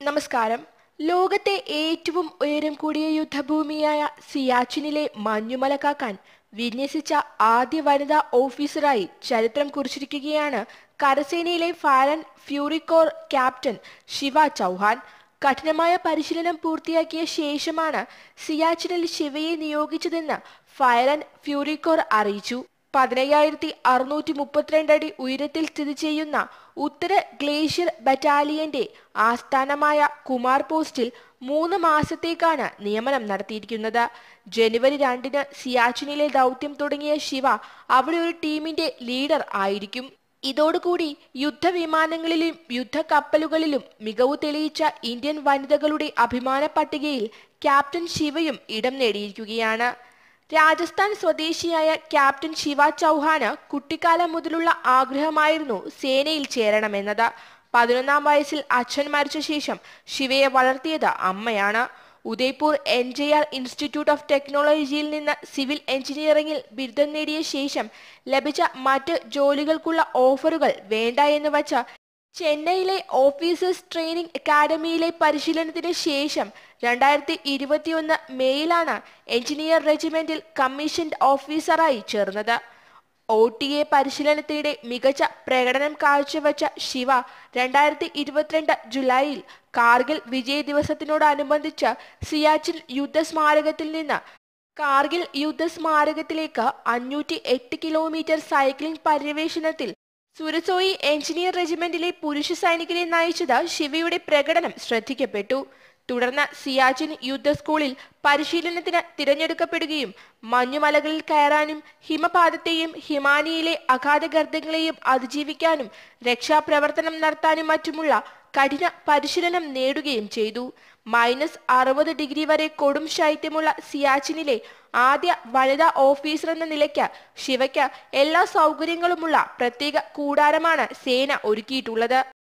നമസ്കാരം ലോകത്തെ ഏറ്റവും ഉയരം കൂടിയ യുദ്ധഭൂമിയായ സിയാച്ചിനിലെ മഞ്ഞുമല കാക്കാൻ വിന്യസിച്ച ആദ്യ വനിതാ ഓഫീസറായി ചരിത്രം കുറിച്ചിരിക്കുകയാണ് കരസേനയിലെ fire and fury corps captain Shiva Chauhan കഠിനമായ പരിശീലനം പൂർത്തിയാക്കിയ ശേഷമാണ് സിയാച്ചിനിൽ ശിവയെ നിയോഗിച്ചതെന്ന് ഫയർ ആൻഡ് ഫ്യൂറിക്കോർ അറിയിച്ചു പതിനയ്യായിരത്തി അറുന്നൂറ്റി മുപ്പത്തിരണ്ട് അടി ഉയരത്തിൽ സ്ഥിതി ചെയ്യുന്ന ഉത്തര ഗ്ലേഷ്യർ ബറ്റാലിയന്റെ ആസ്ഥാനമായ കുമാർ പോസ്റ്റിൽ മൂന്ന് മാസത്തേക്കാണ് നിയമനം നടത്തിയിരിക്കുന്നത് ജനുവരി രണ്ടിന് സിയാച്ചിനിലെ ദൗത്യം തുടങ്ങിയ ശിവ അവിടെ ഒരു ടീമിന്റെ ലീഡർ ആയിരിക്കും ഇതോടുകൂടി യുദ്ധവിമാനങ്ങളിലും യുദ്ധക്കപ്പലുകളിലും മികവ് തെളിയിച്ച ഇന്ത്യൻ വനിതകളുടെ അഭിമാന പട്ടികയിൽ ക്യാപ്റ്റൻ ശിവയും ഇടം നേടിയിരിക്കുകയാണ് രാജസ്ഥാൻ സ്വദേശിയായ ക്യാപ്റ്റൻ ശിവ ചൗഹാന് കുട്ടിക്കാലം മുതലുള്ള ആഗ്രഹമായിരുന്നു സേനയിൽ ചേരണമെന്നത് പതിനൊന്നാം വയസ്സിൽ അച്ഛൻ മരിച്ച ശേഷം ശിവയെ വളർത്തിയത് അമ്മയാണ് Udaipur N J R institute of ടെക്നോളജിയിൽ നിന്ന് സിവിൽ എഞ്ചിനീയറിംഗിൽ ബിരുദം നേടിയ ശേഷം ലഭിച്ച മറ്റ് ജോലികൾക്കുള്ള ഓഫറുകൾ വേണ്ട എന്ന് വച്ച ചെന്നൈയിലെ ഓഫീസേഴ്സ് ട്രെയിനിംഗ് അക്കാദമിയിലെ പരിശീലനത്തിന് ശേഷം രണ്ടായിരത്തി ഇരുപത്തിയൊന്ന് മെയ്യിലാണ് എഞ്ചിനീയർ റെജിമെന്റിൽ കമ്മീഷൻഡ് ഓഫീസറായി ചേർന്നത് ഒ ടി എ പരിശീലനത്തിനിടെ മികച്ച പ്രകടനം കാഴ്ചവെച്ച ശിവ രണ്ടായിരത്തി ഇരുപത്തിരണ്ട് ജൂലൈയിൽ കാർഗിൽ വിജയ് ദിവസത്തിനോടനുബന്ധിച്ച് സിയാച്ചിൻ യുദ്ധസ്മാരകത്തിൽ നിന്ന് കാർഗിൽ യുദ്ധസ്മാരകത്തിലേക്ക് അഞ്ഞൂറ്റി എട്ട് കിലോമീറ്റർ സൈക്ലിംഗ് പര്യവേഷണത്തിൽ സുരസോയി എഞ്ചിനീയർ റെജിമെന്റിലെ പുരുഷ സൈനികരെ നയിച്ചത് ശിവയുടെ പ്രകടനം ശ്രദ്ധിക്കപ്പെട്ടു തുടർന്ന് സിയാച്ചിൻ യുദ്ധ സ്കൂളിൽ പരിശീലനത്തിന് തിരഞ്ഞെടുക്കപ്പെടുകയും മഞ്ഞുമലകളിൽ കയറാനും ഹിമപാതത്തെയും ഹിമാനിയിലെ അഗാധഗർത്തങ്ങളെയും അതിജീവിക്കാനും രക്ഷാപ്രവർത്തനം നടത്താനും മറ്റുമുള്ള കഠിന പരിശീലനം നേടുകയും ചെയ്തു മൈനസ് അറുപത് ഡിഗ്രി വരെ കൊടും ശൈത്യമുള്ള സിയാച്ചിനിലെ ആദ്യ വനിതാ ഓഫീസർ എന്ന നിലയ്ക്ക് ശിവയ്ക്ക് എല്ലാ സൗകര്യങ്ങളുമുള്ള പ്രത്യേക കൂടാരമാണ് സേന ഒരുക്കിയിട്ടുള്ളത്